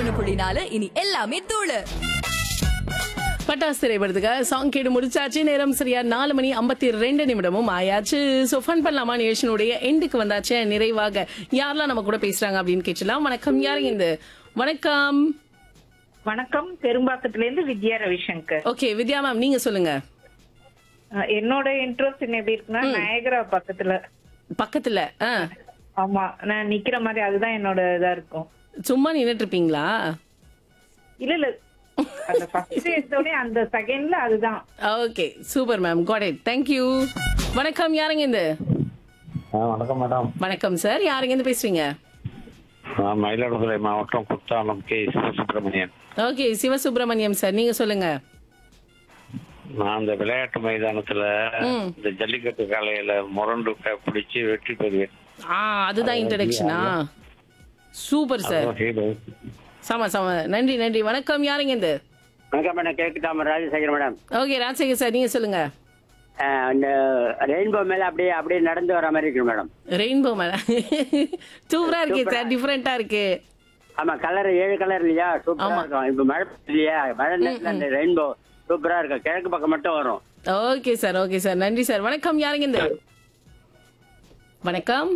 ஒண்ணு புள்ளி நாலு இனி எல்லாமே தூளு பட்டாசு திரைப்படத்துக்காக சாங் கேட்டு முடிச்சாச்சு நேரம் சரியா நாலு மணி ஐம்பத்தி ரெண்டு நிமிடமும் ஆயாச்சு ஸோ ஃபன் பண்ணலாமா நிகழ்ச்சியினுடைய எண்டுக்கு வந்தாச்சு நிறைவாக யாரெல்லாம் நம்ம கூட பேசுறாங்க அப்படின்னு கேட்டலாம் வணக்கம் யாருங்க இந்த வணக்கம் வணக்கம் பெரும்பாக்கத்துல இருந்து வித்யா ரவிசங்கர் ஓகே வித்யா மேம் நீங்க சொல்லுங்க அஹ் என்னோட இன்ட்ரெஸ்ட் எப்படி இருக்குன்னா நயகரா பக்கத்துல பக்கத்துல ஆ, ஆமா நான் நிக்கிற மாதிரி அதுதான் என்னோட இதா இருக்கும் சும்மா நின்னுட்டு இருப்பீங்களா இல்ல இல்ல அந்த ஃபர்ஸ்ட் எடுத்தோடனே அந்த செகண்ட்ல அதுதான் okay super ma'am got it thank you வணக்கம் யாருங்க இந்த ஆ, வணக்கம் மேடம் வணக்கம் சார் யாருங்க இருந்து பேசுறீங்க நான் மயிலாடுதுறை மாவட்டம் Kuthalam K Sivasubramanian okay Sivasubramaniam sir நீங்க சொல்லுங்க நான் அந்த விளையாட்டு மைதானத்துல ம். இந்த ஜல்லிக்கட்டு காலையில முரண்டு க- பிடிச்சு வெற்றி பெறுவேன் ஆ அதுதான் இன்ட்ரடக்ஷனா சூப்பர் சார் அதான் hero. சம சம நன்றி நன்றி வணக்கம் யாருங்க இந்த வணக்கம் மேடம் கேக்குதாம Rajasekar madam okay Rajasekar sir நீங்க சொல்லுங்க அஹ் இந்த ரெயின்போ மேல அப்படியே அப்படியே நடந்து வர மாதிரி இருக்கு மேடம் ரெயின்போ மேல சூப்பரா இருக்கே சார் டிஃபரெண்டா இருக்கு ஆமா கலர் ஏழு கலர் இல்லையா சூப்பரா ஆமா. இருக்கும் இப்ப மழை பெய்யுது இல்லையா மழை நேரத்துல அந்த ரெயின்போ சூப்பரா இருக்கும் கிழக்கு பக்கம் மட்டும் வரும் ஓகே சார் ஓகே சார் நன்றி சார் வணக்கம் யாருங்க இந்த வணக்கம்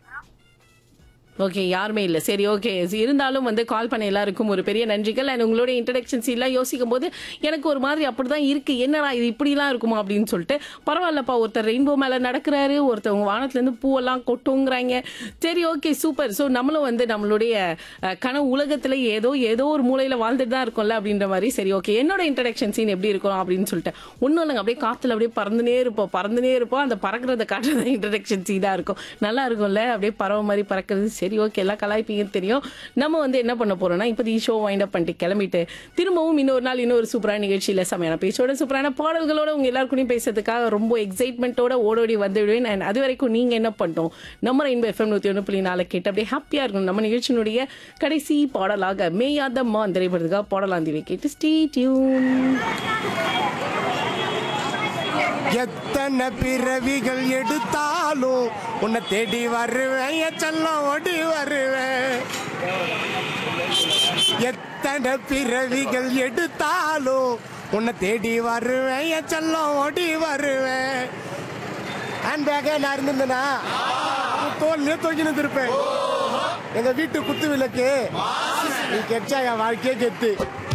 ஓகே யாருமே இல்ல சரி ஓகே இருந்தாலும் வந்து கால் பண்ண எல்லாருக்கும் ஒரு பெரிய நன்றிகள் அண்ட் உங்களோட இன்ட்ரடக்ஷன்ஸ் எல்லாம் யோசிக்கும் போது எனக்கு ஒரு மாதிரி அப்படிதான் இருக்கு என்னடா இது இப்படிலாம் இருக்குமா அப்படின்னு சொல்லிட்டு பரவாயில்லப்பா ஒருத்தர் ரெயின்போ மேல நடக்கிறாரு ஒருத்தவங்க வானத்துல இருந்து பூவெல்லாம் கொட்டுங்கிறாங்க சரி ஓகே சூப்பர் ஸோ நம்மளும் வந்து நம்மளுடைய அஹ், கனவு உலகத்துல ஏதோ ஏதோ ஒரு மூலையில வாழ்ந்துட்டு தான் இருக்கோம்ல அப்படின்ற மாதிரி சரி ஓகே என்னோட இன்ட்ரடக்ஷன் சீன் எப்படி இருக்கும் அப்படின்னு சொல்லிட்டு ஒன்றும் இல்லைங்க அப்படியே காத்துல அப்படியே பறந்துனே இருப்போம் பறந்துனே இருப்போம் அந்த பறக்கிறத காட்டுறது இன்ட்ரடக்ஷன் சீனா இருக்கும் நல்லா இருக்கும்ல அப்படியே பறவை மாதிரி பறக்கிறது சரி ஓகே எல்லாம் கலாய்ப்பீங்கன்னு தெரியும் நம்ம வந்து என்ன பண்ண போறோம்னா இப்போதைக்கு ஷோ வைண்ட் அப் பண்ணிட்டு கிளம்பிட்டு திரும்பவும் இன்னொரு நாள் இன்னொரு சூப்பரான நிகழ்ச்சியில செமையான பேச்சோட சூப்பரான பாடல்களோட உங்க எல்லாருக்கும் பேசுறதுக்காக ரொம்ப எக்ஸைட்மெண்ட்டோட ஓடோடி வந்துடுவேன் அண்ட் அது வரைக்கும் நீங்க என்ன பண்ணோம் நம்ம ரெயின்போ எஃப்எம் நூத்தி ஒன்று புள்ளி நாலு கேட்டு அப்படியே ஹாப்பியா இருக்கணும் நம்ம நிகழ்ச்சியினுடைய கடைசி பாடலாக மேயாதம்மா திரைப்படத்துக்காக பாடலாந்திவை கேட்டு ஸ்டே டியூன் எத்தனை பிறவிகள் எடுத்தாலும் உன்னை தேடி வருவேன் என் செல்லம் ஓடி வருவேன் எத்தனை பிறவிகள் எடுத்தாலும் உன்னை தேடி வருவேன் என் செல்லம் ஓடி வருவேன் ஹேண்ட் பேக்கே நான் இருந்திருந்தேனா தோல்லையே தூக்கி நின்றுருப்பேன் எங்க வீட்டு குத்து விளக்கு நீ கெச்சா என் வாழ்க்கையே கெத்து